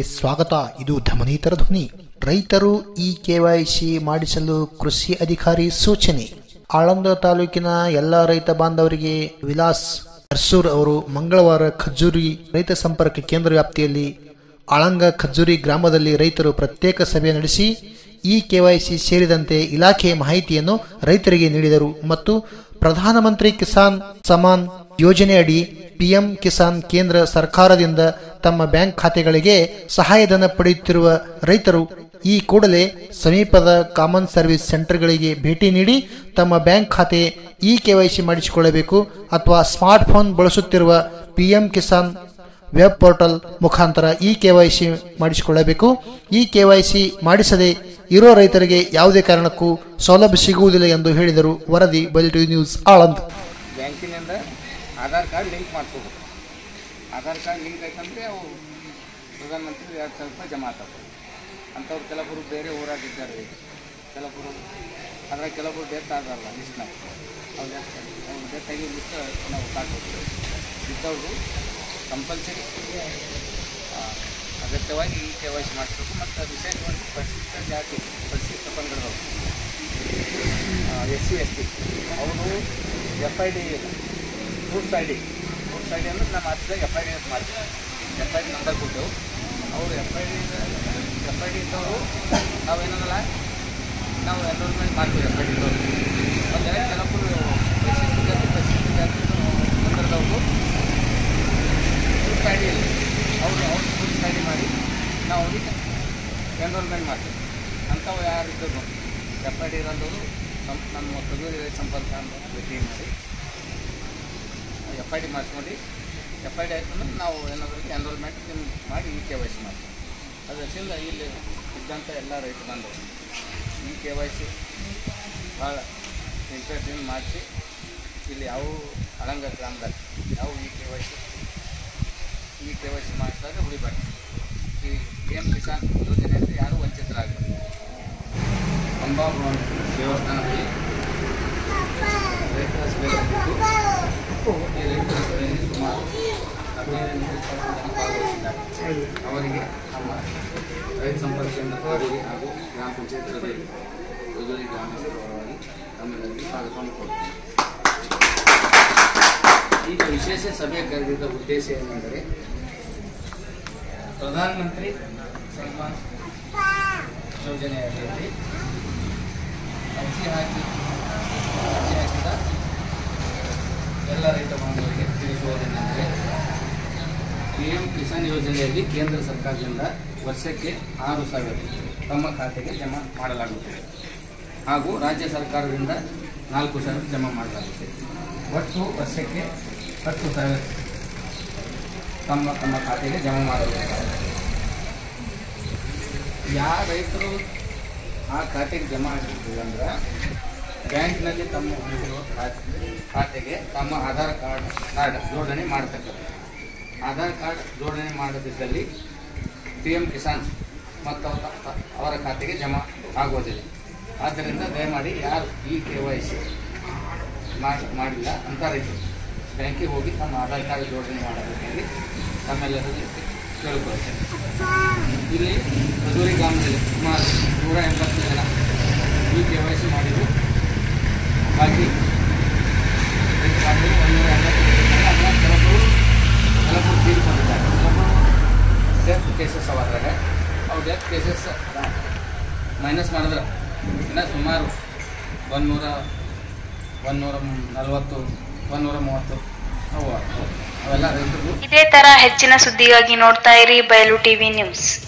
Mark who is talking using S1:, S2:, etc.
S1: ಸ್ವಾಗತ ಇದು ಧಮನೀತರ ಧ್ವನಿ ರೈತರು ಈ ಕೆವೈಸಿ ಮಾಡಿಸಲು ಕೃಷಿ ಅಧಿಕಾರಿ ಸೂಚನೆ ಆಳಂದ ತಾಲೂಕಿನ ಎಲ್ಲ ರೈತ ಬಾಂಧವರಿಗೆ ವಿಲಾಸ್ ಅರ್ಸೂರ್ ಅವರು ಮಂಗಳವಾರ ಖಜ್ಜೂರಿ ರೈತ ಸಂಪರ್ಕ ಕೇಂದ್ರ ವ್ಯಾಪ್ತಿಯಲ್ಲಿ ಆಳಂಗ ಖಜ್ಜೂರಿ ಗ್ರಾಮದಲ್ಲಿ ರೈತರು ಪ್ರತ್ಯೇಕ ಸಭೆ ನಡೆಸಿ ಈ ಕೆವೈಸಿ ಸೇರಿದಂತೆ ಇಲಾಖೆಯ ಮಾಹಿತಿಯನ್ನು ರೈತರಿಗೆ ನೀಡಿದರು ಮತ್ತು ಪ್ರಧಾನಮಂತ್ರಿ ಕಿಸಾನ್ ಸಮಾನ್ ಯೋಜನೆಯಡಿ ಪಿಎಂ ಕಿಸಾನ್ ಕೇಂದ್ರ ಸರ್ಕಾರದಿಂದ ತಮ್ಮ ಬ್ಯಾಂಕ್ ಖಾತೆಗಳಿಗೆ ಸಹಾಯಧನ ಪಡೆಯುತ್ತಿರುವ ರೈತರು ಈ ಕೂಡಲೇ ಸಮೀಪದ ಕಾಮನ್ ಸರ್ವಿಸ್ ಸೆಂಟರ್ಗಳಿಗೆ ಭೇಟಿ ನೀಡಿ ತಮ್ಮ ಬ್ಯಾಂಕ್ ಖಾತೆ ಇ ಕೆವೈಸಿ ಮಾಡಿಸಿಕೊಳ್ಳಬೇಕು ಅಥವಾ ಸ್ಮಾರ್ಟ್ಫೋನ್ ಬಳಸುತ್ತಿರುವ ಪಿಎಂ ಕಿಸಾನ್ ವೆಬ್ ಪೋರ್ಟಲ್ ಮುಖಾಂತರ ಇ ಕೆವೈಸಿ ಮಾಡಿಸಿಕೊಳ್ಳಬೇಕು ಇ ಕೆವೈಸಿ ಮಾಡಿಸದೆ ಇರೋ ರೈತರಿಗೆ ಯಾವುದೇ ಕಾರಣಕ್ಕೂ ಸೌಲಭ್ಯ ಸಿಗುವುದಿಲ್ಲ ಎಂದು ಹೇಳಿದರು ವರದಿ ಬಲಿಟು ನ್ಯೂಸ್ ಆಳಂದ್
S2: ಬ್ಯಾಂಕಿನಿಂದ ಆಧಾರ್ ಕಾರ್ಡ್ ಲಿಂಕ್ ಮಾಡಿಸ್ಕೋಬೇಕು ಆಧಾರ್ ಕಾರ್ಡ್ ಲಿಂಕ್ ಆಯ್ತಂದ್ರೆ ಅವು ಪ್ರಧಾನಮಂತ್ರಿ ಎರಡು ಸಾವಿರ ರೂಪಾಯಿ ಜಮಾ ಆಗ್ತವೆ ಅಂಥವ್ರು ಕೆಲವರು ಬೇರೆ ಊರಾಗಿದ್ದಾರೆ ಕೆಲವರು ಅದ್ರಾಗ ಕೆಲವರು ಡೆತ್ ಆಗಲ್ಲ ಲಿಸ್ಟ್ನಾಗ ಅವ್ರು ಅವ್ರು ಡೆತ್ ಆಗಿ ಲಿಸ್ಟ್ ನಾವು ಕಾಡ್ಬೇಕು ಇದ್ದವರು ಕಂಪಲ್ಸರಿ ಅಗತ್ಯವಾಗಿ ಈ ಕೆ ವೈ ಸಿ ಮಾಡಿಸ್ಬೇಕು ಮತ್ತು ವಿಶೇಷವಾಗಿ ಪರಿಶಿಷ್ಟ ಜಾತಿ ಪರಿಶಿಷ್ಟ ಪಂಗಡದವರು ಎಸ್ ಸಿ ಎಸ್ ಟಿ ಅವರು F I D food I D food I D ಅಂದ್ರೆ ನಮ್ಮ ಹತ್ತಿರ ಎಫ್ ಐ ಡಿ ಅಂತ ಮಾಡ್ತೀವಿ ಎಫ್ ಐ ಡಿ ನಂಬರ್ ಕೊಟ್ಟೆವು ಅವರು F I D F I D ಇದ್ದವರು ನಾವೇನಲ್ಲ ನಾವು ಎನ್ರೋಲ್ಮೆಂಟ್ ಮಾಡ್ತೀವಿ ಎಫ್ ಐ ಡಿ ಇದ್ದವರು ಒಂದು ಎರಡು ಕೆಲವರು ಪರಿಶಿಷ್ಟ ಜಾತಿ ಪರಿಶಿಷ್ಟ ಜಾತಿ ಪಂಗಡದವರು ಫುಡ್ ಐ ಡಿ ಇಲ್ಲ ಅವರು ಅವ್ರು ಫುಡ್ ಐ ಡಿ ಮಾಡಿ ನಾವು ಅವ್ರಿಗೆ ಎನ್ರೋಲ್ಮೆಂಟ್ ಮಾಡ್ತೀವಿ ಅಂಥವು ಯಾರಿದ್ದರು ಎಫ್ ಐ ಡಿ ಇರೋದವರು ನಮ್ಮ ನಮ್ಮ ಕಗೂರಿ ರೈತ ಸಂಪರ್ಕ ಅಂತ ಭೇಟಿ ಮಾಡಿ ಎಫ್ ಐ ಡಿ ಮಾಡಿಸ್ಕೊಂಡು ಎಫ್ ಐ ಡಿ ಆಯ್ತು ಅಂದ್ರೆ ನಾವು ಏನಾದರೂ ಎನ್ರೋಲ್ಮೆಂಟ್ ಮಾಡಿ ಈ ಕೆ ವೈ ಸಿ ಮಾಡ್ತೀವಿ ಅದರಿಂದ ಇಲ್ಲಿ ಇದ್ದಂಥ ಎಲ್ಲ ರೈತ ಬಂದವರು ಈ ಕೆ ವೈ ಸಿ ಭಾಳ ಇಂಟ್ರೆಸ್ಟಿಂದ ಮಾಡಿಸಿ ಇಲ್ಲಿ ಯಾವ ಅಳಂಗ ಗ್ರಾಮದಲ್ಲಿ ಯಾವ e K Y C e K Y C ಮಾಡಿಸಿದಾಗ ಉಳಿಬಾರ್ದು ಈ ಪಿ ಎಮ್ ಕಿಸಾನ್ ಯೋಜನೆಯಿಂದ ಯಾರೂ ವಂಚಿತರಾಗಬೇಕು ಅಂಬಾಭವನ ದೇವಸ್ಥಾನದಲ್ಲಿ ರೈತರ ಸಭೆ ನಡೆದಿದ್ದು ಈ ರೈತರ ಸಭೆಯಲ್ಲಿ ಸುಮಾರು ಹದಿನೈದರಿಂದ ಇಪ್ಪತ್ತು ಜನ ಭಾಗವಹಿಸಿದ್ದಾರೆ ಅವರಿಗೆ ನಮ್ಮ ರೈತ ಸಂಪರ್ಕ ಕೇಂದ್ರ ಕಚೇರಿ ಹಾಗೂ ಗ್ರಾಮ ಪಂಚಾಯತ್ ಸಭೆ ಯೋಜನೆ ಗ್ರಾಮಸ್ಥರ ಪರವಾಗಿ ತಮ್ಮೆಲ್ಲರಿಗೆ ಸ್ವಾಗತವನ್ನು ಕೊಡ್ತೀನಿ ಈಗ ವಿಶೇಷ ಸಭೆ ಕರೆದಿದ್ದ ಉದ್ದೇಶ ಏನೆಂದರೆ ಪ್ರಧಾನಮಂತ್ರಿ ಸನ್ಮಾನ್ ಯೋಜನೆ ಅಡಿಯಲ್ಲಿ ಅರ್ಜಿ ಹಾಕಿ ಅರ್ಜಿ ಹಾಕಿದ ಎಲ್ಲ ರೈತ ಬಾಂಧವರಿಗೆ ತಿಳಿಸುವುದೇನೆಂದರೆ ಪಿ ಎಂ ಕಿಸಾನ್ ಯೋಜನೆಯಲ್ಲಿ ಕೇಂದ್ರ ಸರ್ಕಾರದಿಂದ ವರ್ಷಕ್ಕೆ ಆರು ಸಾವಿರ ತಮ್ಮ ಖಾತೆಗೆ ಜಮಾ ಮಾಡಲಾಗುತ್ತದೆ ಹಾಗೂ ರಾಜ್ಯ ಸರ್ಕಾರದಿಂದ ನಾಲ್ಕು ಸಾವಿರ ಜಮಾ ಮಾಡಲಾಗುತ್ತದೆ ಒಟ್ಟು ವರ್ಷಕ್ಕೆ ಹತ್ತು ಸಾವಿರ ತಮ್ಮ ತಮ್ಮ ಖಾತೆಗೆ ಜಮಾ ಮಾಡಬೇಕಾಗುತ್ತದೆ ಯಾವ ರೈತರು ಆ ಖಾತೆಗೆ ಜಮಾ ಆಗಿರ್ತೀವಿ ಅಂದ್ರೆ ಬ್ಯಾಂಕ್ನಲ್ಲಿ ತಮ್ಮ ಹೊಂದಿರುವ ಖಾತೆ ಖಾತೆಗೆ ತಮ್ಮ ಆಧಾರ್ ಕಾರ್ಡ್ ಕಾರ್ಡ್ ಜೋಡಣೆ ಮಾಡತಕ್ಕದ್ದು ಆಧಾರ್ ಕಾರ್ಡ್ ಜೋಡಣೆ ಮಾಡದಿದ್ದಲ್ಲಿ ಪಿ ಎಂ ಕಿಸಾನ್ ಮತ್ತು ಅವರ ಅವರ ಖಾತೆಗೆ ಜಮಾ ಆಗೋದಿಲ್ಲ ಆದ್ದರಿಂದ ದಯಮಾಡಿ ಯಾರು ಈ ಕೆ ವೈ ಸಿ ಮಾಡಿ ಮಾಡಿಲ್ಲ ಅಂತ ರೈತರು ಬ್ಯಾಂಕಿಗೆ ಹೋಗಿ ತಮ್ಮ ಆಧಾರ್ ಕಾರ್ಡ್ ಜೋಡಣೆ ಮಾಡಬೇಕೆಂದು ತಮ್ಮೆಲ್ಲರಲ್ಲಿ ಕೇಳಿಕೊಳ್ತೇನೆ ಇಲ್ಲಿ ಮಧುರಿ ಗ್ರಾಮದಲ್ಲಿ ಸುಮಾರು ನೂರ ಎಂಬತ್ತು ಜನ ಈ ಕೆ ವೈ ಸಿ ಮಾಡಿದ್ದು ಬಾಕಿ ರೈತ ಬಾಂಧವರು ಒಂದೂರ ಎಂಬತ್ತು ಜನ ಅದನ್ನ ಕೆಲವರು ಕೆಲವರು ತೀರ್ಕೊಂಡಿದ್ದಾರೆ ಕೆಲವರು ಡೆತ್ ಕೇಸಸ್ ಅವಾದಾಗ ಅವು ಡೆತ್ ಕೇಸಸ್ ಮೈನಸ್ ಮಾಡಿದ್ರೆ ಇನ್ನು ಸುಮಾರು ಒಂದುನೂರ ಒಂದುನೂರ ನಲವತ್ತು ಒಂದುನೂರ ಮೂವತ್ತು ಅವು ಅವೆಲ್ಲ ರೈತರು
S3: ಇದೇ ತರ ಹೆಚ್ಚಿನ ಸುದ್ದಿಗಾಗಿ ನೋಡ್ತಾ ಇರಿ ಬಯಲು ಟಿವಿ ನ್ಯೂಸ್